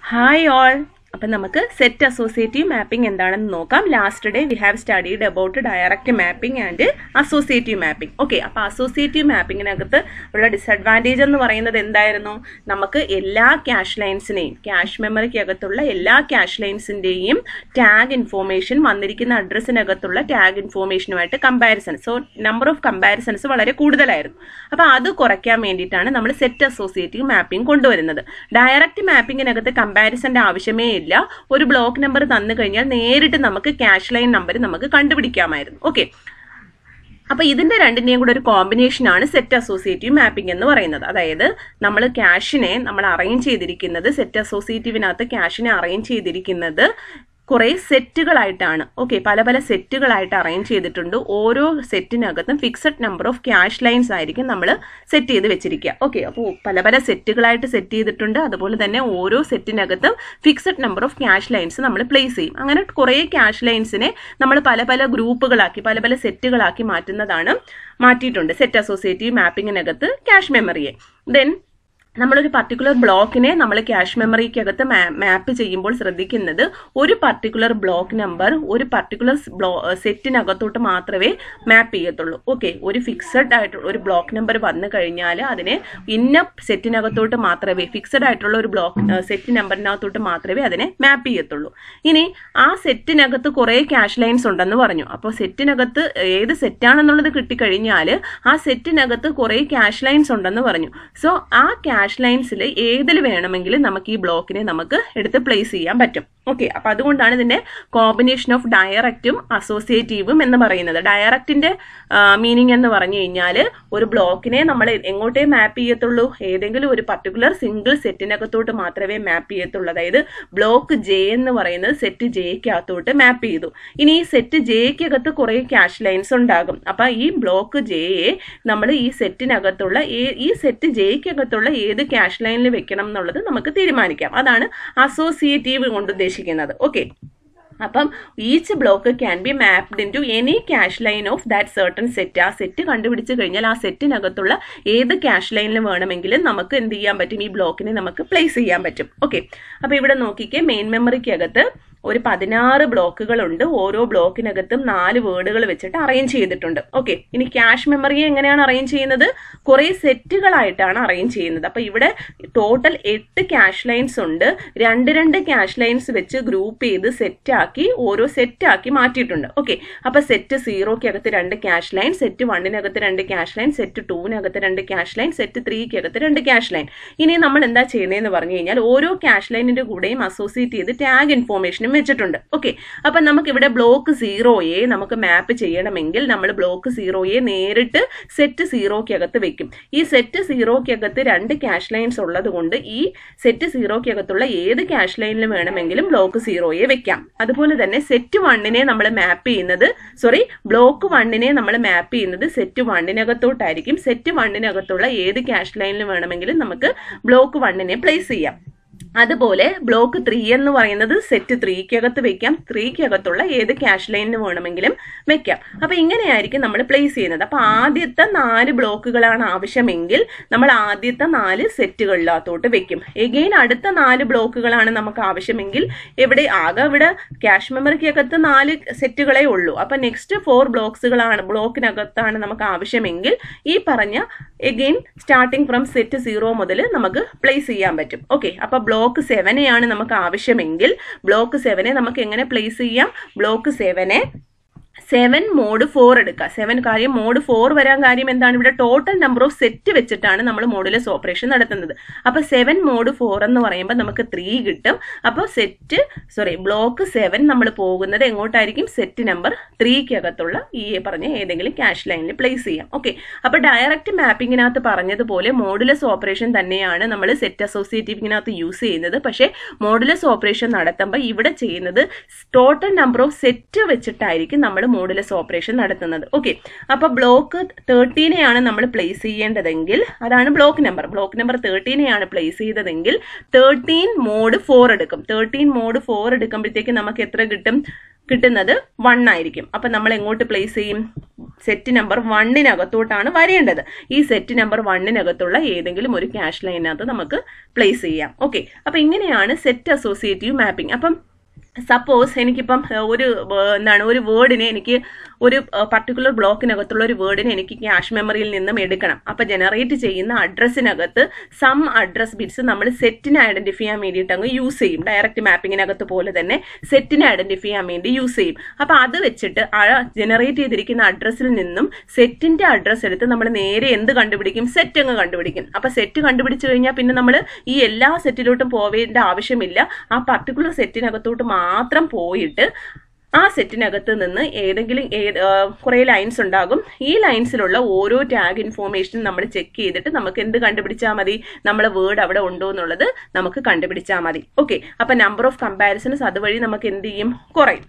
hi all അപ്പം നമുക്ക് set associative mapping എന്താണെന്ന് നോക്കാം last day we have studied about direct mapping and associative mapping okay അപ്പോൾ associative മാപ്പിങ്ങിനകത്ത് ഉള്ള ഡിസഡ്വാൻറ്റേജ് എന്ന് പറയുന്നത് എന്തായിരുന്നു നമുക്ക് എല്ലാ ക്യാഷ് ലൈൻസിനെയും ക്യാഷ് മെമ്മറിക്കകത്തുള്ള എല്ലാ ക്യാഷ് ലൈൻസിൻ്റെയും ടാഗ് ഇൻഫോർമേഷൻ വന്നിരിക്കുന്ന അഡ്രസ്സിനകത്തുള്ള ടാഗ് ഇൻഫോർമേഷനുമായിട്ട് comparison so number of comparisons വളരെ കൂടുതലായിരുന്നു അപ്പോൾ അത് കുറയ്ക്കാൻ വേണ്ടിയിട്ടാണ് നമ്മൾ സെറ്റ് അസോസിയേറ്റീവ് മാപ്പിംഗ് കൊണ്ടുവരുന്നത് ഡയറക്റ്റ് മാപ്പിങ്ങിനകത്ത് കമ്പാരിസന്റെ ആവശ്യമേ ഇല്ല ഒരു ബ്ലോക്ക് നമ്പർ തന്നു കഴിഞ്ഞാൽ നേരിട്ട് നമുക്ക് ക്യാഷ് ലൈൻ നമ്പർ നമുക്ക് കണ്ടുപിടിക്കാമായിരുന്നു ഓക്കെ അപ്പൊ ഇതിന്റെ രണ്ടിന്റെയും കൂടെ ഒരു കോമ്പിനേഷൻ ആണ് സെറ്റ് അസോസിയേറ്റീവ് മാപ്പിംഗ് എന്ന് പറയുന്നത് അതായത് നമ്മൾ ക്യാഷിനെ നമ്മൾ അറേഞ്ച് ചെയ്തിരിക്കുന്നത് സെറ്റ് അസോസിയേറ്റീവിനകത്ത് ക്യാഷിനെ അറേഞ്ച് ചെയ്തിരിക്കുന്നത് കുറെ സെറ്റുകളായിട്ടാണ് ഓക്കെ പല പല സെറ്റുകളായിട്ട് അറേഞ്ച് ചെയ്തിട്ടുണ്ട് ഓരോ സെറ്റിനകത്തും fixed number of cache lines ആയിരിക്കും നമ്മൾ സെറ്റ് ചെയ്ത് വെച്ചിരിക്കുക ഓക്കെ അപ്പോൾ പല പല സെറ്റുകളായിട്ട് സെറ്റ് ചെയ്തിട്ടുണ്ട് അതുപോലെ തന്നെ ഓരോ സെറ്റിനകത്തും fixed number of cache lines നമ്മൾ പ്ലേസ് ചെയ്യും അങ്ങനെ കുറേ ക്യാഷ് ലൈൻസിനെ നമ്മൾ പല പല ഗ്രൂപ്പുകളാക്കി പല പല സെറ്റുകളാക്കി മാറ്റുന്നതാണ് മാറ്റിയിട്ടുണ്ട് സെറ്റ് അസോസിയേറ്റീവ് മാപ്പിങ്ങിനകത്ത് ക്യാഷ് മെമ്മറിയെ ദെൻ നമ്മളൊരു പർട്ടിക്കുലർ ബ്ലോക്കിനെ നമ്മൾ ക്യാഷ് മെമ്മറിക്കകത്ത് മാപ്പ് ചെയ്യുമ്പോൾ ശ്രദ്ധിക്കുന്നത് ഒരു പർട്ടിക്കുലർ ബ്ലോക്ക് നമ്പർ ഒരു പർട്ടിക്കുലർ ബ്ലോ സെറ്റിനകത്തോട്ട് മാത്രമേ മാപ്പ് ചെയ്യത്തുള്ളൂ ഓക്കെ ഒരു ഫിക്സഡ് ആയിട്ടുള്ള ഒരു ബ്ലോക്ക് നമ്പർ വന്നു കഴിഞ്ഞാൽ അതിനെ ഇന്ന സെറ്റിനകത്തോട്ട് മാത്രമേ ഫിക്സഡ് ആയിട്ടുള്ള ഒരു ബ്ലോക്ക് സെറ്റ് നമ്പറിനകത്തോട്ട് മാത്രമേ അതിനെ മാപ്പ് ചെയ്യത്തുള്ളൂ ഇനി ആ സെറ്റിനകത്ത് കുറേ ക്യാഷ് ലൈൻസ് ഉണ്ടെന്ന് പറഞ്ഞു അപ്പോൾ സെറ്റിനകത്ത് ഏത് സെറ്റാണെന്നുള്ളത് കിട്ടിക്കഴിഞ്ഞാൽ ആ സെറ്റിനകത്ത് കുറേ ക്യാഷ് ലൈൻസ് ഉണ്ടെന്ന് പറഞ്ഞു സോ ആ ക്യാഷ് ലൈൻസിൽ ഏതിൽ വേണമെങ്കിലും നമുക്ക് ഈ ബ്ലോക്കിനെ നമുക്ക് എടുത്ത് പ്ലേസ് ചെയ്യാൻ പറ്റും ഓക്കെ അപ്പൊ അതുകൊണ്ടാണ് ഇതിന്റെ കോമ്പിനേഷൻ ഓഫ് ഡയറക്റ്റും അസോസിയേറ്റീവും എന്ന് പറയുന്നത് ഡയറക്റ്റിന്റെ മീനിങ് എന്ന് പറഞ്ഞു കഴിഞ്ഞാൽ ഒരു ബ്ലോക്കിനെ നമ്മൾ എങ്ങോട്ടേ മാപ്പ് ചെയ്യത്തുള്ളൂ ഏതെങ്കിലും ഒരു പർട്ടിക്കുലർ സിംഗിൾ സെറ്റിനകത്തോട്ട് മാത്രമേ മാപ്പ് ചെയ്യത്തുള്ളൂ അതായത് ബ്ലോക്ക് ജെ എന്ന് പറയുന്നത് സെറ്റ് ജെക്കകത്തോട്ട് മാപ്പ് ചെയ്തു ഇനി ഈ സെറ്റ് ജെക്കകത്ത് കുറേ ക്യാഷ് ലൈൻസ് ഉണ്ടാകും അപ്പൊ ഈ ബ്ലോക്ക് ജെയെ നമ്മൾ ഈ സെറ്റിനകത്തുള്ള ഈ സെറ്റ് ജെക്കകത്തുള്ള ഏത് ക്യാഷ് ലൈനിൽ വെക്കണം എന്നുള്ളത് നമുക്ക് തീരുമാനിക്കാം അതാണ് അസോസിയേറ്റീവ് കൊണ്ട് ഉദ്ദേശിക്കുന്നത് ഓക്കെ അപ്പം each block can be mapped into any cache line of that certain set ആ സെറ്റ് കണ്ടുപിടിച്ച് കഴിഞ്ഞാൽ ആ സെറ്റിനകത്തുള്ള ഏത് ക്യാഷ് ലൈനിൽ വേണമെങ്കിലും നമുക്ക് എന്ത് ചെയ്യാൻ പറ്റും ഈ ബ്ലോക്കിനെ നമുക്ക് പ്ലേസ് ചെയ്യാൻ പറ്റും ഓക്കെ അപ്പോൾ ഇവിടെ നോക്കിക്കേ മെയിൻ മെമ്മറിക്കകത്ത് ഒരു പതിനാറ് ബ്ലോക്കുകളുണ്ട് ഓരോ ബ്ലോക്കിനകത്തും നാല് വേർഡുകൾ വെച്ചിട്ട് അറേഞ്ച് ചെയ്തിട്ടുണ്ട് ഓക്കെ ഇനി ക്യാഷ് മെമ്മറിയെ എങ്ങനെയാണ് അറേഞ്ച് ചെയ്യുന്നത് കുറേ സെറ്റുകളായിട്ടാണ് അറേഞ്ച് ചെയ്യുന്നത് അപ്പൊ ഇവിടെ ടോട്ടൽ എട്ട് ക്യാഷ് ലൈൻസ് ഉണ്ട് രണ്ട് രണ്ട് ക്യാഷ് ലൈൻസ് വെച്ച് ഗ്രൂപ്പ് ചെയ്ത് സെറ്റാക്കി ഓരോ സെറ്റാക്കി മാറ്റിയിട്ടുണ്ട് ഓക്കെ അപ്പൊ സെറ്റ് സീറോക്കകത്ത് രണ്ട് ക്യാഷ് ലൈൻ സെറ്റ് വണ്ണിനകത്ത് രണ്ട് ക്യാഷ് ലൈൻ സെറ്റ് ടൂവിനകത്ത് രണ്ട് ക്യാഷ് ലൈൻ സെറ്റ് ത്രീക്കകത്ത് രണ്ട് ക്യാഷ് ലൈൻ ഇനി നമ്മൾ എന്താ ചെയ്യുന്നതെന്ന് പറഞ്ഞു കഴിഞ്ഞാൽ ഓരോ ക്യാഷ് ലൈനിന്റെ കൂടെയും അസോസിയേറ്റ് ചെയ്ത് ടാഗ് ഇൻഫോർമേഷനും വെച്ചിട്ടുണ്ട് ഓക്കെ അപ്പൊ നമുക്ക് ഇവിടെ ബ്ലോക്ക് സീറോയെ നമുക്ക് മാപ്പ് ചെയ്യണമെങ്കിൽ നമ്മൾ ബ്ലോക്ക് സീറോയെ നേരിട്ട് സെറ്റ് സീറോക്കകത്ത് വെക്കും ഈ സെറ്റ് സീറോക്കകത്ത് രണ്ട് ക്യാഷ് ലൈൻസ് ഉള്ളത് കൊണ്ട് ഈ സെറ്റ് സീറോക്കകത്തുള്ള ഏത് ക്യാഷ് ലൈനിൽ വേണമെങ്കിലും ബ്ലോക്ക് സീറോയെ വെക്കാം അതുപോലെ തന്നെ സെറ്റ് വണ്ണിനെ നമ്മൾ മാപ്പ് ചെയ്യുന്നത് സോറി ബ്ലോക്ക് വണ്ണിനെ നമ്മൾ മാപ്പ് ചെയ്യുന്നത് സെറ്റ് വണ്ണിനകത്തോട്ടായിരിക്കും സെറ്റ് വണ്ണിനകത്തുള്ള ഏത് ക്യാഷ് ലൈനിൽ വേണമെങ്കിലും നമുക്ക് ബ്ലോക്ക് വണ്ണിനെ പ്ലേസ് ചെയ്യാം അതുപോലെ ബ്ലോക്ക് ത്രീ എന്ന് പറയുന്നത് സെറ്റ് ത്രീക്കകത്ത് വെക്കാം ത്രീക്കകത്തുള്ള ഏത് ക്യാഷ് ലൈനിന് വേണമെങ്കിലും വെക്കാം അപ്പൊ ഇങ്ങനെയായിരിക്കും നമ്മൾ പ്ലേസ് ചെയ്യുന്നത് അപ്പൊ ആദ്യത്തെ നാല് ബ്ലോക്കുകളാണ് ആവശ്യമെങ്കിൽ നമ്മൾ ആദ്യത്തെ നാല് സെറ്റുകളിനകത്തോട്ട് വെക്കും എഗെയിൻ അടുത്ത നാല് ബ്ലോക്കുകളാണ് നമുക്ക് ആവശ്യമെങ്കിൽ എവിടെ ആകെ ഇവിടെ ക്യാഷ് മെമ്മറിക്കകത്ത് നാല് സെറ്റുകളെ ഉള്ളൂ അപ്പൊ നെക്സ്റ്റ് ഫോർ ബ്ലോക്സുകളാണ് ബ്ലോക്കിനകത്താണ് നമുക്ക് ആവശ്യമെങ്കിൽ ഈ പറഞ്ഞ again starting from set zero മുതൽ നമുക്ക് പ്ലേസ് ചെയ്യാൻ പറ്റും ഓക്കെ അപ്പൊ ബ്ലോക്ക് സെവനെയാണ് നമുക്ക് ആവശ്യമെങ്കിൽ ബ്ലോക്ക് സെവനെ നമുക്ക് എങ്ങനെ പ്ലേസ് ചെയ്യാം ബ്ലോക്ക് സെവനെ സെവൻ മോഡ് ഫോർ എടുക്കുക സെവൻ കാര്യം മോഡ് ഫോർ വരാൻ കാര്യം എന്താണ് ഇവിടെ ടോട്ടൽ നമ്പർ ഓഫ് സെറ്റ് വെച്ചിട്ടാണ് നമ്മൾ മോഡുലസ് ഓപ്പറേഷൻ നടത്തുന്നത് അപ്പൊ സെവൻ മോഡ് ഫോർ എന്ന് പറയുമ്പോൾ നമുക്ക് ത്രീ കിട്ടും അപ്പോൾ സെറ്റ് സോറി ബ്ലോക്ക് സെവൻ നമ്മൾ പോകുന്നത് എങ്ങോട്ടായിരിക്കും സെറ്റ് നമ്പർ ത്രീക്കകത്തുള്ള ഈ പറഞ്ഞ ഏതെങ്കിലും ക്യാഷ് ലൈനിൽ പ്ലേസ് ചെയ്യാം ഓക്കെ അപ്പൊ ഡയറക്റ്റ് മാപ്പിങ്ങിനകത്ത് പറഞ്ഞതുപോലെ മോഡുലസ് ഓപ്പറേഷൻ തന്നെയാണ് നമ്മൾ സെറ്റ് അസോസിയേറ്റീവിനകത്ത് യൂസ് ചെയ്യുന്നത് പക്ഷേ മോഡുലസ് ഓപ്പറേഷൻ നടത്തുമ്പോൾ ഇവിടെ ചെയ്യുന്നത് ടോട്ടൽ നമ്പർ ഓഫ് സെറ്റ് വെച്ചിട്ടായിരിക്കും നമ്മൾ മോഡുലസ് ഓപ്പറേഷൻ നടത്തുന്നത് ഓക്കെ അപ്പൊ ബ്ലോക്ക് തേർട്ടീനെയാണ് നമ്മൾ പ്ലേസ് ചെയ്യേണ്ടതെങ്കിൽ അതാണ് ബ്ലോക്ക് നമ്പർ ബ്ലോക്ക് നമ്പർ തേർട്ടീനെയാണ് പ്ലേസ് ചെയ്തതെങ്കിൽ തേർട്ടീൻ മോഡ് ഫോർ എടുക്കും തേർട്ടീൻ മോഡ് ഫോർ എടുക്കുമ്പോഴത്തേക്ക് നമുക്ക് എത്ര കിട്ടും കിട്ടുന്നത് വൺ ആയിരിക്കും അപ്പം നമ്മൾ എങ്ങോട്ട് പ്ലേസ് ചെയ്യും സെറ്റ് നമ്പർ വണ്ണിനകത്തോട്ടാണ് വരേണ്ടത് ഈ സെറ്റ് നമ്പർ വണ്ണിനകത്തുള്ള ഏതെങ്കിലും ഒരു ക്യാഷ് ലൈനകത്ത് നമുക്ക് പ്ലേസ് ചെയ്യാം ഓക്കെ അപ്പം ഇങ്ങനെയാണ് സെറ്റ് അസോസിയേറ്റീവ് മാപ്പിംഗ് അപ്പം സപ്പോസ് എനിക്കിപ്പം ഏഹ്, ഒരു ഏഹ്, എന്താണ് ഒരു വേർഡിനെ എനിക്ക് ഒരു പർട്ടിക്കുലർ ബ്ലോക്കിനകത്തുള്ള ഒരു വേർഡിനെ എനിക്ക് ക്യാഷ് മെമ്മറിയിൽ നിന്നും എടുക്കണം അപ്പം ജനറേറ്റ് ചെയ്യുന്ന അഡ്രസ്സിനകത്ത് സം അഡ്രസ് ബിറ്റ്സ് നമ്മൾ സെറ്റിനെ ഐഡന്റിഫൈ ചെയ്യാൻ വേണ്ടിയിട്ട് അങ്ങ് യൂസ് ചെയ്യും ഡയറക്റ്റ് മാപ്പിങ്ങിനകത്ത് പോലെ തന്നെ സെറ്റിനെ ഐഡന്റിഫൈ ചെയ്യാൻ വേണ്ടി യൂസ് ചെയ്യും അപ്പം അത് വെച്ചിട്ട് ആ ജനറേറ്റ് ചെയ്തിരിക്കുന്ന അഡ്രസ്സിൽ നിന്നും സെറ്റിന്റെ അഡ്രസ്സ് എടുത്ത് നമ്മൾ നേരെ എന്ത് കണ്ടുപിടിക്കും സെറ്റ് അങ്ങ് കണ്ടുപിടിക്കും അപ്പം സെറ്റ് കണ്ടുപിടിച്ചു കഴിഞ്ഞാൽ പിന്നെ നമ്മൾ ഈ എല്ലാ സെറ്റിലോട്ടും പോവേണ്ട ആവശ്യമില്ല ആ പർട്ടിക്കുലർ സെറ്റിനകത്തോട്ട് മാത്രം പോയിട്ട് ആ സെറ്റിനകത്ത് നിന്ന് ഏതെങ്കിലും ഏത് കുറേ ലൈൻസ് ഉണ്ടാകും ഈ ലൈൻസിലുള്ള ഓരോ ടാഗ് ഇൻഫോർമേഷനും നമ്മൾ ചെക്ക് ചെയ്തിട്ട് നമുക്ക് എന്ത് കണ്ടുപിടിച്ചാൽ മതി നമ്മളെ വേർഡ് അവിടെ ഉണ്ടോ എന്നുള്ളത് നമുക്ക് കണ്ടുപിടിച്ചാൽ മതി ഓക്കെ അപ്പം നമ്പർ ഓഫ് കമ്പാരിസൺസ് അതുവഴി നമുക്ക് എന്ത് ചെയ്യും കുറയും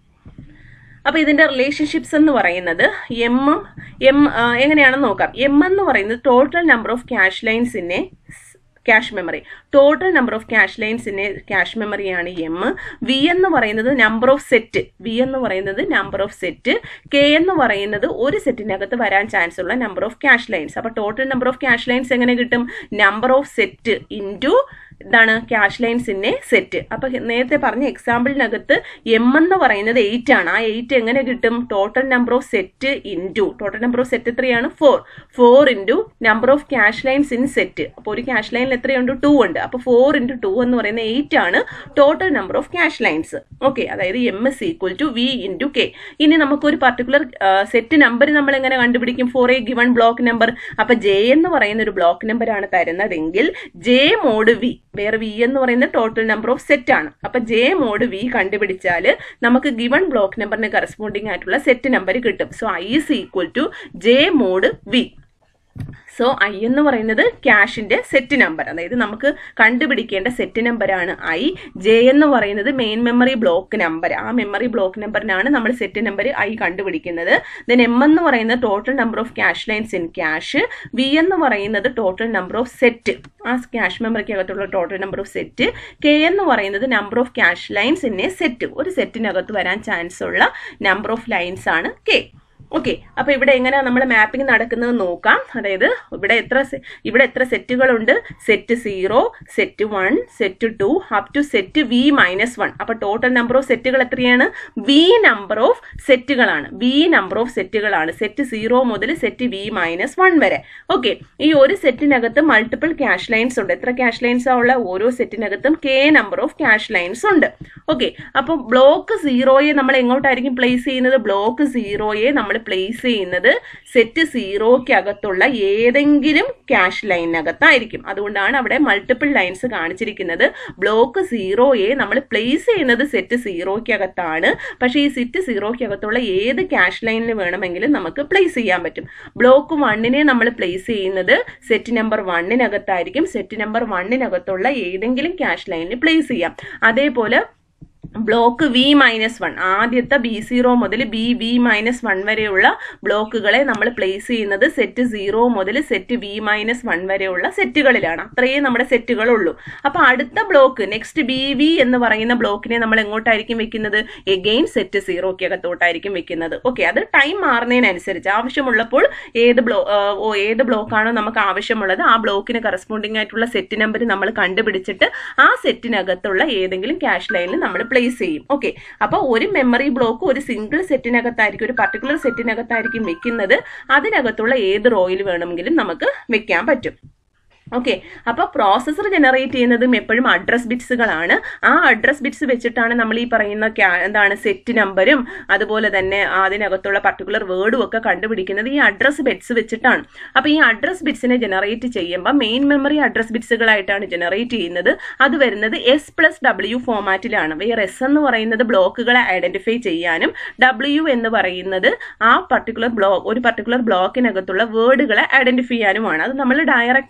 അപ്പൊ ഇതിന്റെ റിലേഷൻഷിപ്സ് എന്ന് പറയുന്നത് എം എം എങ്ങനെയാണെന്ന് നോക്കാം എം എന്ന് പറയുന്നത് ടോട്ടൽ നമ്പർ ഓഫ് ക്യാഷ് ലൈൻസിനെ cache memory total number of cache ലൈൻസിന്റെ ക്യാഷ് മെമ്മറിയാണ് എം വി എന്ന് പറയുന്നത് നമ്പർ ഓഫ് സെറ്റ് വി എന്ന് പറയുന്നത് നമ്പർ ഓഫ് സെറ്റ് കെ എന്ന് പറയുന്നത് ഒരു സെറ്റിനകത്ത് വരാൻ ചാൻസ് ഉള്ള നമ്പർ ഓഫ് ക്യാഷ് ലൈൻസ് അപ്പൊ total number of cache lines എങ്ങനെ കിട്ടും നമ്പർ ഓഫ് സെറ്റ് ഇൻറ്റു ഇതാണ് ക്യാഷ് ലൈൻസിന്റെ സെറ്റ് അപ്പൊ നേരത്തെ പറഞ്ഞ എക്സാമ്പിളിനകത്ത് എം എന്ന് പറയുന്നത് എയ്റ്റ് ആണ് ആ എയ്റ്റ് എങ്ങനെ കിട്ടും total number of set into total number of set എത്രയാണ് four four into number of cache lines in set അപ്പോൾ ഒരു ക്യാഷ് ലൈനിൽ എത്രയുണ്ട് ടു ഉണ്ട് അപ്പോൾ ഫോർ ഇൻറ്റു ടു എന്ന് പറയുന്ന എയ്റ്റ് ആണ് total number of cache lines okay അതായത് M S equal to V into K ഇനി നമുക്ക് ഒരു പർട്ടിക്കുലർ സെറ്റ് നമ്പർ നമ്മൾ എങ്ങനെ കണ്ടുപിടിക്കും for a given block number അപ്പൊ ജെ എന്ന് പറയുന്ന ഒരു ബ്ലോക്ക് നമ്പർ ആണ് തരുന്നതെങ്കിൽ ജെ മോഡ് വി വേറെ വി എന്ന് പറയുന്ന ടോട്ടൽ നമ്പർ ഓഫ് സെറ്റ് ആണ് അപ്പൊ ജെ മോഡ് വി കണ്ടുപിടിച്ചാൽ നമുക്ക് ഗിവൺ ബ്ലോക്ക് നമ്പറിന് കറസ്പോണ്ടിങ് ആയിട്ടുള്ള സെറ്റ് നമ്പർ കിട്ടും so I is equal to J mod V so I എന്ന് പറയുന്നത് ക്യാഷിന്റെ സെറ്റ് നമ്പർ അതായത് നമുക്ക് കണ്ടുപിടിക്കേണ്ട സെറ്റ് നമ്പറാണ് ഐ ജെ എന്ന് പറയുന്നത് മെയിൻ മെമ്മറി ബ്ലോക്ക് നമ്പർ ആ മെമ്മറി ബ്ലോക്ക് നമ്പറിനാണ് നമ്മൾ സെറ്റ് നമ്പർ ഐ കണ്ടുപിടിക്കുന്നത് ദെൻ എം എന്ന് പറയുന്നത് total number of cache lines in cache V എന്ന് പറയുന്നത് ടോട്ടൽ നമ്പർ ഓഫ് സെറ്റ് ആ cache മെമ്മറിക്കകത്തുള്ള total number of set K എന്ന് പറയുന്നത് number of cache lines in a set ഒരു സെറ്റിനകത്ത് വരാൻ ചാൻസ് ഉള്ള നമ്പർ ഓഫ് ലൈൻസ് ആണ് കെ ഓക്കെ അപ്പൊ ഇവിടെ എങ്ങനെയാ നമ്മൾ മാപ്പിംഗ് നടക്കുന്നത് നോക്കാം അതായത് ഇവിടെ എത്ര സെ- ഇവിടെ എത്ര സെറ്റുകളുണ്ട് set zero set one set two up to set V minus one അപ്പൊ ടോട്ടൽ നമ്പർ ഓഫ് സെറ്റുകൾ എത്രയാണ് വി നമ്പർ ഓഫ് സെറ്റുകളാണ് വി നമ്പർ ഓഫ് സെറ്റുകളാണ് സെറ്റ് സീറോ മുതൽ സെറ്റ് വി മൈനസ് വൺ വരെ ഓക്കെ ഈ ഒരു സെറ്റിനകത്ത് മൾട്ടിപ്പിൾ ക്യാഷ് ലൈൻസ് ഉണ്ട് എത്ര ക്യാഷ് ലൈൻസ് ഉള്ള ഓരോ സെറ്റിനകത്തും K number of cache lines ഉണ്ട് ഓക്കെ അപ്പം ബ്ലോക്ക് സീറോയെ നമ്മൾ എങ്ങോട്ടായിരിക്കും പ്ലേസ് ചെയ്യുന്നത് ബ്ലോക്ക് സീറോയെ നമ്മൾ പ്ലേസ് ചെയ്യുന്നത് സെറ്റ് സീറോയ്ക്കകത്തുള്ള ഏതെങ്കിലും ക്യാഷ് ലൈനകത്തായിരിക്കും അതുകൊണ്ടാണ് അവിടെ മൾട്ടിപ്പിൾ ലൈൻസ് കാണിച്ചിരിക്കുന്നത് ബ്ലോക്ക് സീറോയെ നമ്മൾ പ്ലേസ് ചെയ്യുന്നത് സെറ്റ് സീറോയ്ക്കകത്താണ് പക്ഷേ ഈ സെറ്റ് സീറോയ്ക്കകത്തുള്ള ഏത് ക്യാഷ് ലൈനിൽ വേണമെങ്കിലും നമുക്ക് പ്ലേസ് ചെയ്യാൻ പറ്റും ബ്ലോക്ക് വണ്ണിനെ നമ്മൾ പ്ലേസ് ചെയ്യുന്നത് സെറ്റ് നമ്പർ വണ്ണിനകത്തായിരിക്കും സെറ്റ് നമ്പർ വണ്ണിനകത്തുള്ള ഏതെങ്കിലും ക്യാഷ് ലൈനിൽ പ്ലേസ് ചെയ്യാം അതേപോലെ ബ്ലോക്ക് വി മൈനസ് വൺ ആദ്യത്തെ ബി സീറോ മുതൽ ബി വി മൈനസ് വൺ വരെയുള്ള ബ്ലോക്കുകളെ നമ്മൾ പ്ലേസ് ചെയ്യുന്നത് സെറ്റ് സീറോ മുതൽ സെറ്റ് വി മൈനസ് വൺ വരെയുള്ള സെറ്റുകളിലാണ് അത്രയേ നമ്മുടെ സെറ്റുകളുള്ളൂ അപ്പൊ അടുത്ത ബ്ലോക്ക് നെക്സ്റ്റ് ബി വി എന്ന് പറയുന്ന ബ്ലോക്കിനെ നമ്മൾ എങ്ങോട്ടായിരിക്കും വെക്കുന്നത് എഗെയിൻ സെറ്റ് സീറോക്കകത്തോട്ടായിരിക്കും വെക്കുന്നത് ഓക്കെ അത് ടൈം മാറുന്നതിനനുസരിച്ച് ആവശ്യമുള്ളപ്പോൾ ഏത് ബ്ലോ ആ, ഓ ഏത് ബ്ലോക്കാണോ നമുക്ക് ആവശ്യമുള്ളത് ആ ബ്ലോക്കിന് കറസ്പോണ്ടിങ് ആയിട്ടുള്ള സെറ്റ് നമ്പർ നമ്മൾ കണ്ടുപിടിച്ചിട്ട് ആ സെറ്റിനകത്തുള്ള ഏതെങ്കിലും ക്യാഷ് ലൈനിൽ നമ്മൾ പ്ലേസ് ചെയ്യും ഓക്കെ അപ്പോൾ ഒരു മെമ്മറി ബ്ലോക്ക് ഒരു സിംഗിൾ സെറ്റിനകത്തായിരിക്കും ഒരു പർട്ടിക്കുലർ സെറ്റിനകത്തായിരിക്കും വെക്കുന്നത് അതിനകത്തുള്ള ഏത് റോയിൽ വേണമെങ്കിലും നമുക്ക് വെക്കാൻ പറ്റും ഓക്കെ അപ്പോൾ പ്രോസസ്സർ ജനറേറ്റ് ചെയ്യുന്നതും എപ്പോഴും അഡ്രസ് ബിറ്റ്സുകളാണ് ആ അഡ്രസ് ബിറ്റ്സ് വെച്ചിട്ടാണ് നമ്മൾ ഈ പറയുന്ന ക്യാ- എന്താണ് സെറ്റ് നമ്പരും അതുപോലെ തന്നെ അതിനകത്തുള്ള പർട്ടിക്കുലർ വേർഡും ഒക്കെ കണ്ടുപിടിക്കുന്നത് ഈ അഡ്രസ് ബിറ്റ്സ് വെച്ചിട്ടാണ് അപ്പോൾ ഈ അഡ്രസ് ബിറ്റ്സിനെ ജനറേറ്റ് ചെയ്യുമ്പോൾ മെയിൻ മെമ്മറി അഡ്രസ് ബിറ്റ്സുകളായിട്ടാണ് ജനറേറ്റ് ചെയ്യുന്നത് അത് വരുന്നത് എസ് പ്ലസ് ഡബ്ല്യു ഫോമാറ്റിലാണ് വേറെ എസ് എന്ന് പറയുന്നത് ബ്ലോക്കുകളെ ഐഡന്റിഫൈ ചെയ്യാനും ഡബ്ല്യു എന്ന് പറയുന്നത് ആ പർട്ടിക്കുലർ ബ്ലോക്ക് ഒരു പർട്ടിക്കുലർ ബ്ലോക്കിനകത്തുള്ള വേർഡുകളെ ഐഡന്റിഫൈ ചെയ്യാനുമാണ് അത് നമ്മൾ ഡയറക്റ്റിനകത്ത്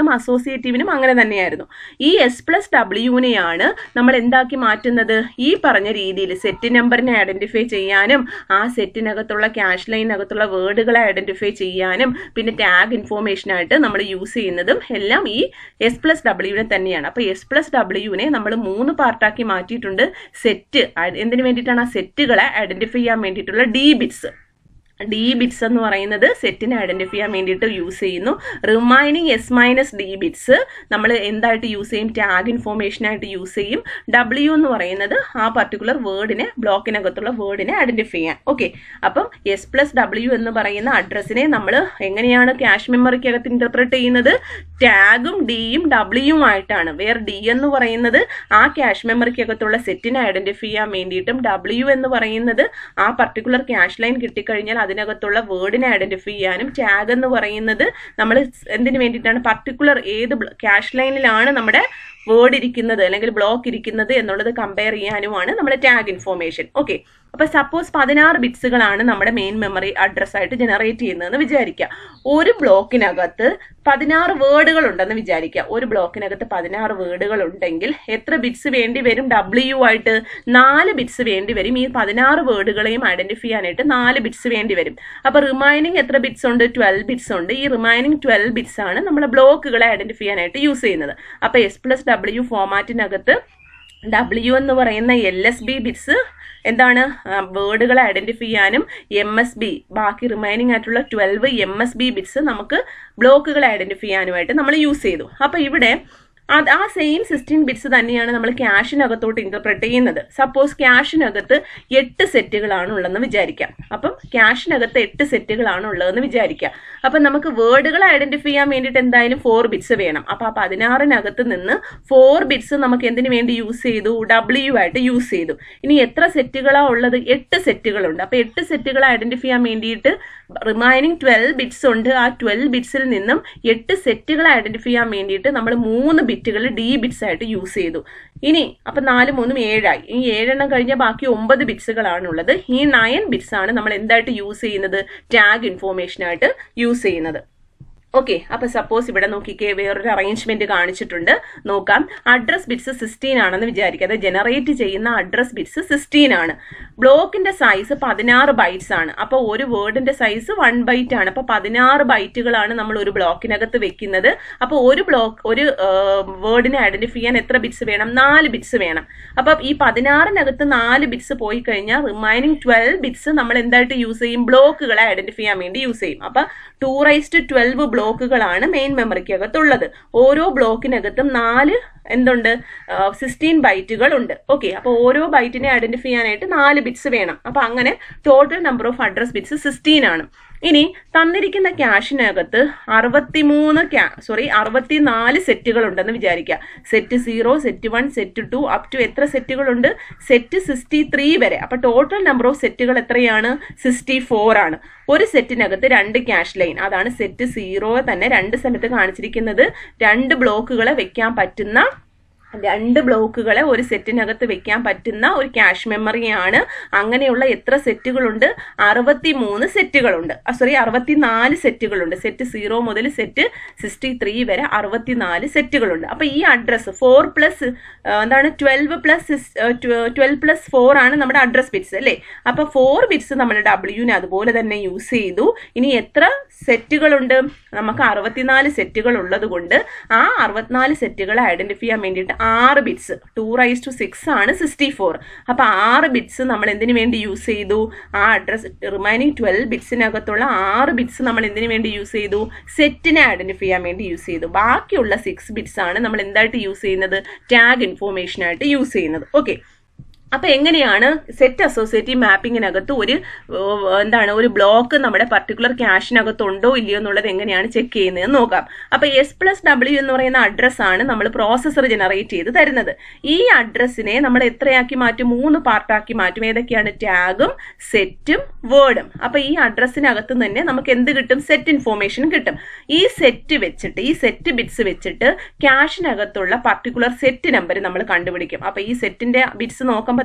സെറ്റിനും അസോസിയേറ്റീവിനും അങ്ങനെ തന്നെയായിരുന്നു ഈ എസ് പ്ലസ് ഡബ്ല്യുവിനെയാണ് നമ്മൾ എന്താക്കി മാറ്റുന്നത് ഈ പറഞ്ഞ രീതിയിൽ സെറ്റ് നമ്പറിനെ ഐഡന്റിഫൈ ചെയ്യാനും ആ സെറ്റിനകത്തുള്ള ക്യാഷ് ലൈനകത്തുള്ള വേർഡുകളെ ഐഡന്റിഫൈ ചെയ്യാനും പിന്നെ ടാഗ് ഇൻഫോർമേഷനായിട്ട് നമ്മൾ യൂസ് ചെയ്യുന്നതും എല്ലാം ഈ എസ് പ്ലസ് ഡബ്ല്യുവിനെ തന്നെയാണ് അപ്പോൾ എസ് പ്ലസ് ഡബ്ല്യുവിനെ നമ്മൾ മൂന്ന് പാർട്ടാക്കി മാറ്റിയിട്ടുണ്ട് സെറ്റ് എന്തിനു വേണ്ടിയിട്ടാണ് ആ സെറ്റുകളെ ഐഡന്റിഫൈ ചെയ്യാൻ വേണ്ടിയിട്ടുള്ള ഡി ബിറ്റ്സ് ഡി ബിറ്റ്സ് എന്ന് പറയുന്നത് സെറ്റിനെ ഐഡന്റിഫൈ ചെയ്യാൻ വേണ്ടിയിട്ട് യൂസ് ചെയ്യുന്നു remaining S minus D bits നമ്മൾ എന്തായിട്ട് യൂസ് ചെയ്യും ടാഗ് ഇൻഫോർമേഷനായിട്ട് യൂസ് ചെയ്യും ഡബ്ല്യു എന്ന് പറയുന്നത് ആ പർട്ടിക്കുലർ വേർഡിനെ ബ്ലോക്കിനകത്തുള്ള വേർഡിനെ ഐഡന്റിഫൈ ചെയ്യാൻ ഓക്കെ അപ്പം എസ് പ്ലസ് ഡബ്ല്യു എന്ന് പറയുന്ന അഡ്രസ്സിനെ നമ്മൾ എങ്ങനെയാണ് ക്യാഷ് മെമ്മറിക്കകത്ത് ഇന്റർപ്രറ്റ് ചെയ്യുന്നത് ടാഗും ഡിയും ഡബ്ല്യുവും ആയിട്ടാണ് വേർ ഡി എന്ന് പറയുന്നത് ആ ക്യാഷ് മെമ്മറിക്കകത്തുള്ള സെറ്റിനെ ഐഡന്റിഫൈ ചെയ്യാൻ വേണ്ടിയിട്ടും ഡബ്ല്യു എന്ന് പറയുന്നത് ആ പർട്ടിക്കുലർ ക്യാഷ് ലൈൻ കിട്ടിക്കഴിഞ്ഞാൽ അതിനകത്തുള്ള വേർഡിനെ ഐഡന്റിഫൈ ചെയ്യാനും ടാഗ് എന്ന് പറയുന്നത് നമ്മൾ എന്തിനു വേണ്ടിയിട്ടാണ് പർട്ടിക്കുലർ ഏത് ക്യാഷ് ലൈനിലാണ് നമ്മുടെ വേർഡ് ഇരിക്കുന്നത് അല്ലെങ്കിൽ ബ്ലോക്ക് ഇരിക്കുന്നത് എന്നുള്ളത് കമ്പയർ ചെയ്യാനുമാണ് നമ്മുടെ ടാഗ് ഇൻഫോർമേഷൻ ഓക്കെ അപ്പൊ സപ്പോസ് പതിനാറ് ബിറ്റ്സുകളാണ് നമ്മുടെ മെയിൻ മെമ്മറി അഡ്രസ് ആയിട്ട് ജനറേറ്റ് ചെയ്യുന്നതെന്ന് വിചാരിക്കുക ഒരു ബ്ലോക്കിനകത്ത് പതിനാറ് വേർഡുകൾ ഉണ്ടെന്ന് വിചാരിക്കുക ഒരു ബ്ലോക്കിനകത്ത് പതിനാറ് വേർഡുകൾ ഉണ്ടെങ്കിൽ എത്ര ബിറ്റ്സ് വേണ്ടി വരും ഡബ്ല്യു ആയിട്ട് നാല് ബിറ്റ്സ് വേണ്ടി വരും ഈ പതിനാറ് വേർഡുകളെയും ഐഡന്റിഫൈ ചെയ്യാനായിട്ട് നാല് ബിറ്റ്സ് വേണ്ടി വരും അപ്പൊ റിമൈനിങ് എത്ര ബിറ്റ്സ് ഉണ്ട് ട്വൽവ് ബിറ്റ്സ് ഉണ്ട് ഈ റിമൈനിങ് ട്വൽവ് ബിറ്റ്സ് ആണ് നമ്മൾ ബ്ലോക്കുകളെ ഐഡന്റിഫൈ ചെയ്യാനായിട്ട് യൂസ് ചെയ്യുന്നത് അപ്പൊ എസ് പ്ലസ് ഡബ്ല്യു ഫോമാറ്റിനകത്ത് ഡബ്ല്യു എന്ന് പറയുന്ന എൽ എസ് ബി ബിറ്റ്സ് എന്താണ് വേർഡുകളെ ഐഡന്റിഫൈ ചെയ്യാനും എം എസ് ബി ബാക്കി റിമൈനിങ് ആയിട്ടുള്ള twelve M S B bits നമുക്ക് ബ്ലോക്കുകളെ ഐഡന്റിഫൈ ചെയ്യാനുമായിട്ട് നമ്മൾ യൂസ് ചെയ്തു അപ്പൊ ഇവിടെ അത് ആ സെയിം സിക്സ്റ്റീൻ ബിറ്റ്സ് തന്നെയാണ് നമ്മൾ ക്യാഷിനകത്തോട്ട് ഇന്റർപ്രറ്റ് ചെയ്യുന്നത് സപ്പോസ് ക്യാഷിനകത്ത് എട്ട് സെറ്റുകളാണ് ഉള്ളതെന്ന് വിചാരിക്കാം അപ്പം ക്യാഷിനകത്ത് എട്ട് സെറ്റുകളാണ് ഉള്ളതെന്ന് വിചാരിക്കാം അപ്പം നമുക്ക് വേർഡുകൾ ഐഡന്റിഫൈ ചെയ്യാൻ വേണ്ടിയിട്ട് എന്തായാലും ഫോർ ബിറ്റ്സ് വേണം അപ്പം ആ പതിനാറിനകത്ത് നിന്ന് ഫോർ ബിറ്റ്സ് നമുക്ക് എന്തിനു വേണ്ടി യൂസ് ചെയ്തു ഡബ്ല്യു ആയിട്ട് യൂസ് ചെയ്തു ഇനി എത്ര സെറ്റുകളാണ് ഉള്ളത് എട്ട് സെറ്റുകളുണ്ട് അപ്പം എട്ട് സെറ്റുകൾ ഐഡന്റിഫൈ ചെയ്യാൻ വേണ്ടിയിട്ട് റിമൈനിങ് ട്വൽവ് ബിറ്റ്സ് ഉണ്ട് ആ ട്വൽവ് ബിറ്റ്സിൽ നിന്നും എട്ട് സെറ്റുകൾ ഐഡന്റിഫൈ ചെയ്യാൻ വേണ്ടിയിട്ട് നമ്മൾ മൂന്ന് ബിറ്റുകൾ ഡി ബിറ്റ്സ് ആയിട്ട് യൂസ് ചെയ്തു ഇനി അപ്പൊ നാല് മൂന്നും ഏഴായി ഈ ഏഴെണ്ണം കഴിഞ്ഞ ബാക്കി ഒമ്പത് ബിറ്റ്സുകളാണുള്ളത് ഈ നയൻ ബിറ്റ്സ് ആണ് നമ്മൾ എന്തായിട്ട് യൂസ് ചെയ്യുന്നത് ടാഗ് ഇൻഫോർമേഷനായിട്ട് യൂസ് ചെയ്യുന്നത് ഓക്കെ അപ്പൊ സപ്പോസ് ഇവിടെ നോക്കിക്കേ വേറൊരു അറേഞ്ച്മെന്റ് കാണിച്ചിട്ടുണ്ട് നോക്കാം അഡ്രസ് ബിറ്റ്സ് സിക്സ്റ്റീൻ ആണെന്ന് വിചാരിക്കുക അത് ജനറേറ്റ് ചെയ്യുന്ന അഡ്രസ് ബിറ്റ്സ് സിക്സ്റ്റീൻ ആണ് ബ്ലോക്കിന്റെ സൈസ് പതിനാറ് ബൈറ്റ്സ് ആണ് അപ്പൊ ഒരു വേർഡിന്റെ സൈസ് വൺ ബൈറ്റ് ആണ് അപ്പൊ പതിനാറ് ബൈറ്റുകളാണ് നമ്മൾ ഒരു ബ്ലോക്കിനകത്ത് വെക്കുന്നത് അപ്പൊ ഒരു ബ്ലോക്ക് ഒരു വേർഡിനെ ഐഡന്റിഫൈ ചെയ്യാൻ എത്ര ബിറ്റ്സ് വേണം നാല് ബിറ്റ്സ് വേണം അപ്പൊ ഈ പതിനാറിനകത്ത് നാല് ബിറ്റ്സ് പോയി കഴിഞ്ഞാൽ റിമൈനിങ് ട്വൽവ് ബിറ്റ്സ് നമ്മൾ എന്തായിട്ട് യൂസ് ചെയ്യും ബ്ലോക്കുകളെ ഐഡന്റിഫൈ ചെയ്യാൻ വേണ്ടി യൂസ് ചെയ്യും അപ്പൊ ടു റൈസ്റ്റ് ട്വൽവ് ബ്ലോക്കുകളാണ് മെയിൻ മെമ്മറിക്കകത്തുള്ളത് ഓരോ ബ്ലോക്കിനകത്തും നാല് എന്തുണ്ട് സിക്സ്റ്റീൻ ബൈറ്റുകൾ ഉണ്ട് ഓക്കെ അപ്പോൾ ഓരോ ബൈറ്റിനെ ഐഡന്റിഫൈ ചെയ്യാനായിട്ട് നാല് ബിറ്റ്സ് വേണം അപ്പോൾ അങ്ങനെ total number of address bits sixteen ആണ് ഇനി തന്നിരിക്കുന്ന ക്യാഷിനകത്ത് അറുപത്തിമൂന്ന് ക്യാ സോറി അറുപത്തിനാല് സെറ്റുകൾ ഉണ്ടെന്ന് വിചാരിക്കുക set zero set one set two up to എത്ര സെറ്റുകളുണ്ട് സെറ്റ് സിക്സ്റ്റി ത്രീ വരെ അപ്പൊ ടോട്ടൽ നമ്പർ ഓഫ് സെറ്റുകൾ എത്രയാണ് സിക്സ്റ്റി ഫോർ ആണ് ഒരു സെറ്റിനകത്ത് രണ്ട് ക്യാഷ് ലൈൻ അതാണ് സെറ്റ് സീറോ തന്നെ രണ്ട് സ്ഥലത്ത് കാണിച്ചിരിക്കുന്നത് രണ്ട് ബ്ലോക്കുകളെ വെക്കാൻ പറ്റുന്ന രണ്ട് ബ്ലോക്കുകളെ ഒരു സെറ്റിനകത്ത് വെക്കാൻ പറ്റുന്ന ഒരു ക്യാഷ് മെമ്മറിയാണ് അങ്ങനെയുള്ള എത്ര സെറ്റുകളുണ്ട് അറുപത്തി മൂന്ന് സെറ്റുകളുണ്ട് സോറി അറുപത്തിനാല് സെറ്റുകളുണ്ട് സെറ്റ് സീറോ മുതൽ സെറ്റ് സിക്സ്റ്റി ത്രീ വരെ അറുപത്തിനാല് സെറ്റുകളുണ്ട് അപ്പൊ ഈ അഡ്രസ്സ് ഫോർ പ്ലസ് എന്താണ് twelve plus twelve plus four ആണ് നമ്മുടെ അഡ്രസ് ബിറ്റ്സ് അല്ലേ അപ്പൊ ഫോർ ബിറ്റ്സ് നമ്മൾ ഡബ്ല്യുവിനെ അതുപോലെ തന്നെ യൂസ് ചെയ്തു ഇനി എത്ര സെറ്റുകളുണ്ട് നമുക്ക് അറുപത്തിനാല് സെറ്റുകൾ ഉള്ളത് കൊണ്ട് ആ അറുപത്തിനാല് സെറ്റുകളെ ഐഡന്റിഫൈ ചെയ്യാൻ വേണ്ടിയിട്ട് ആറ് bits two raise to six ആണ് സിക്സ്റ്റി ഫോർ അപ്പൊ ആറ് ബിറ്റ്സ് നമ്മൾ എന്തിനു വേണ്ടി യൂസ് ചെയ്തു ആ അഡ്രസ് റിമൈനിങ് ട്വൽവ് ബിറ്റ്സിനകത്തുള്ള ആറ് ബിറ്റ്സ് നമ്മൾ എന്തിനു വേണ്ടി യൂസ് ചെയ്തു സെറ്റിനെ ഐഡന്റിഫൈ ചെയ്യാൻ വേണ്ടി യൂസ് ചെയ്തു ബാക്കിയുള്ള സിക്സ് ബിറ്റ്സ് ആണ് നമ്മൾ എന്തായിട്ട് യൂസ് ചെയ്യുന്നത് ടാഗ് ഇൻഫോർമേഷൻ ആയിട്ട് യൂസ് ചെയ്യുന്നത് ഓക്കെ അപ്പൊ എങ്ങനെയാണ് സെറ്റ് അസോസിയേറ്റീവ് മാപ്പിങ്ങിനകത്ത് ഒരു എന്താണ് ഒരു ബ്ലോക്ക് നമ്മുടെ പർട്ടിക്കുലർ ക്യാഷിനകത്ത് ഉണ്ടോ ഇല്ലയോ എന്നുള്ളത് എങ്ങനെയാണ് ചെക്ക് ചെയ്യുന്നത് നോക്കാം അപ്പൊ എസ് പ്ലസ് ഡബ്ല്യു എന്ന് പറയുന്ന അഡ്രസ് ആണ് നമ്മൾ പ്രോസസ്സർ ജനറേറ്റ് ചെയ്ത് തരുന്നത് ഈ അഡ്രസ്സിനെ നമ്മൾ എത്രയാക്കി മാറ്റും മൂന്ന് പാർട്ടാക്കി മാറ്റും ഏതൊക്കെയാണ് ടാഗും സെറ്റും വേർഡും അപ്പൊ ഈ അഡ്രസ്സിനകത്ത് തന്നെ നമുക്ക് എന്ത് കിട്ടും സെറ്റ് ഇൻഫോർമേഷൻ കിട്ടും ഈ സെറ്റ് വെച്ചിട്ട് ഈ സെറ്റ് ബിറ്റ്സ് വെച്ചിട്ട് ക്യാഷിനകത്തുള്ള പർട്ടിക്കുലർ സെറ്റ് നമ്പർ നമ്മൾ കണ്ടുപിടിക്കും അപ്പൊ ഈ സെറ്റിന്റെ ബിറ്റ്സ് നോക്കുമ്പോൾ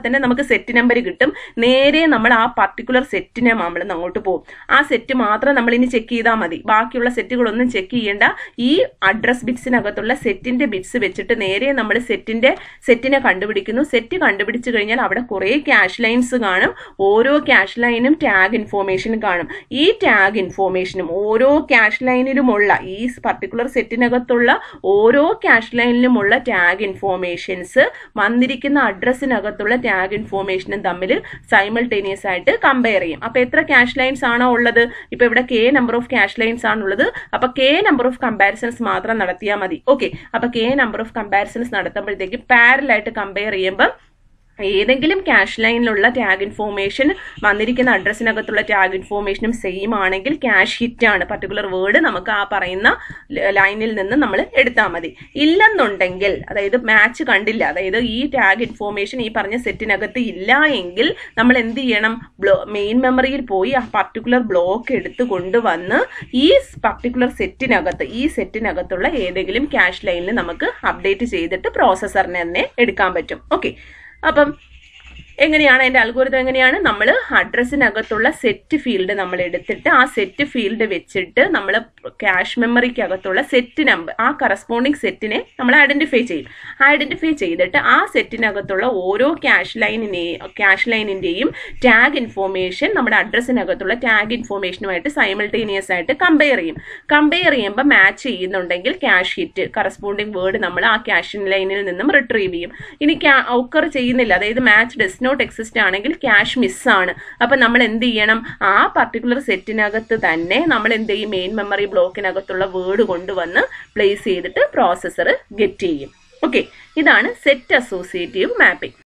തന്നെ നമുക്ക് സെറ്റ് നമ്പർ കിട്ടും നേരെ നമ്മൾ ആ പർട്ടിക്കുലർ സെറ്റിനെ നമ്മൾ അങ്ങോട്ട് പോകും ആ സെറ്റ് മാത്രം നമ്മൾ ഇനി ചെക്ക് ചെയ്താൽ മതി ബാക്കിയുള്ള സെറ്റുകളൊന്നും ചെക്ക് ചെയ്യേണ്ട ഈ അഡ്രസ് ബിറ്റ്സിനകത്തുള്ള സെറ്റിന്റെ ബിറ്റ്സ് വെച്ചിട്ട് നേരെ നമ്മൾ സെറ്റിന്റെ സെറ്റിനെ കണ്ടുപിടിക്കുന്നു സെറ്റ് കണ്ടുപിടിച്ചു കഴിഞ്ഞാൽ അവിടെ കുറേ ക്യാഷ് ലൈൻസ് കാണും ഓരോ ക്യാഷ് ലൈനും ടാഗ് ഇൻഫോർമേഷൻ കാണും ഈ ടാഗ് ഇൻഫോർമേഷനും ഓരോ ക്യാഷ് ലൈനിലുമുള്ള ഈ പർട്ടിക്കുലർ സെറ്റിനകത്തുള്ള ഓരോ ക്യാഷ് ലൈനിലുമുള്ള ടാഗ് ഇൻഫോർമേഷൻസ് വന്നിരിക്കുന്ന അഡ്രസ്സിനകത്തുള്ള ടാഗ് ഇൻഫോർമേഷനും തമ്മിൽ സൈമൾട്ടേനിയസ് ആയിട്ട് കമ്പയർ ചെയ്യും അപ്പൊ എത്ര ക്യാഷ് ലൈൻസ് ആണോ ഉള്ളത് ഇപ്പൊ ഇവിടെ K number of cache lines ആണുള്ളത് അപ്പൊ കെ നമ്പർ ഓഫ് കമ്പാരിസൺസ് മാത്രം നടത്തിയാൽ മതി ഓക്കെ അപ്പൊ കെ നമ്പർ ഓഫ് കമ്പാരിസൺസ് നടത്തുമ്പോഴത്തേക്ക് പാരലായിട്ട് കമ്പയർ ചെയ്യുമ്പോൾ ഏതെങ്കിലും ക്യാഷ് ലൈനിലുള്ള ടാഗ് ഇൻഫോർമേഷൻ വന്നിരിക്കുന്ന അഡ്രസ്സിനകത്തുള്ള ടാഗ് ഇൻഫോർമേഷനും സെയിം ആണെങ്കിൽ ക്യാഷ് ഹിറ്റ് ആണ് പർട്ടിക്കുലർ വേർഡ് നമുക്ക് ആ പറയുന്ന ലൈനിൽ നിന്ന് നമ്മൾ എടുത്താൽ മതി ഇല്ലെന്നുണ്ടെങ്കിൽ അതായത് മാച്ച് കണ്ടില്ല അതായത് ഈ ടാഗ് ഇൻഫോർമേഷൻ ഈ പറഞ്ഞ സെറ്റിനകത്ത് ഇല്ല എങ്കിൽ നമ്മൾ എന്ത് ചെയ്യണം ബ്ലോ മെയിൻ മെമ്മറിയിൽ പോയി ആ പർട്ടിക്കുലർ ബ്ലോക്ക് എടുത്ത് കൊണ്ടുവന്ന് ഈ പർട്ടിക്കുലർ സെറ്റിനകത്ത് ഈ സെറ്റിനകത്തുള്ള ഏതെങ്കിലും ക്യാഷ് ലൈനിൽ നമുക്ക് അപ്ഡേറ്റ് ചെയ്തിട്ട് പ്രോസസ്സറിനെ തന്നെ എടുക്കാൻ പറ്റും ഓക്കെ അപ്പം എങ്ങനെയാണ് അതിന്റെ അൽഗോരിതം എങ്ങനെയാണ് നമ്മൾ അഡ്രസ്സിനകത്തുള്ള സെറ്റ് ഫീൽഡ് നമ്മൾ എടുത്തിട്ട് ആ സെറ്റ് ഫീൽഡ് വെച്ചിട്ട് നമ്മൾ ക്യാഷ് മെമ്മറിക്കകത്തുള്ള സെറ്റ് നമ്പർ ആ കറസ്പോണ്ടിങ് സെറ്റിനെ നമ്മൾ ഐഡന്റിഫൈ ചെയ്യും ഐഡന്റിഫൈ ചെയ്തിട്ട് ആ സെറ്റിനകത്തുള്ള ഓരോ ക്യാഷ് ലൈനിനെയും ക്യാഷ് ലൈനിന്റെയും ടാഗ് ഇൻഫോർമേഷൻ നമ്മുടെ അഡ്രസ്സിനകത്തുള്ള ടാഗ് ഇൻഫോർമേഷനുമായിട്ട് സൈമിൾട്ടേനിയസ് ആയിട്ട് കമ്പയർ ചെയ്യും കമ്പയർ ചെയ്യുമ്പോൾ മാച്ച് ചെയ്യുന്നുണ്ടെങ്കിൽ ക്യാഷ് ഹിറ്റ് കറസ്പോണ്ടിങ് വേർഡ് നമ്മൾ ആ ക്യാഷ് ലൈനിൽ നിന്നും റിട്രീവ് ചെയ്യും ഇനി ഔക്കർ ചെയ്യുന്നില്ല അതായത് മാച്ച് ഡസ് നോട്ട് എക്സിസ്റ്റ് ആണെങ്കിൽ ക്യാഷ് മിസ്സാണ് അപ്പൊ നമ്മൾ എന്ത് ചെയ്യണം ആ പർട്ടിക്കുലർ സെറ്റിനകത്ത് തന്നെ നമ്മൾ എന്ത് ചെയ്യും മെയിൻ മെമ്മറി ബ്ലോക്കിനകത്തുള്ള വേർഡ് കൊണ്ടുവന്ന് പ്ലേസ് ചെയ്തിട്ട് പ്രോസസ്സർ ഗെറ്റ് ചെയ്യും ഓക്കെ ഇതാണ് സെറ്റ് അസോസിയേറ്റീവ് മാപ്പിംഗ്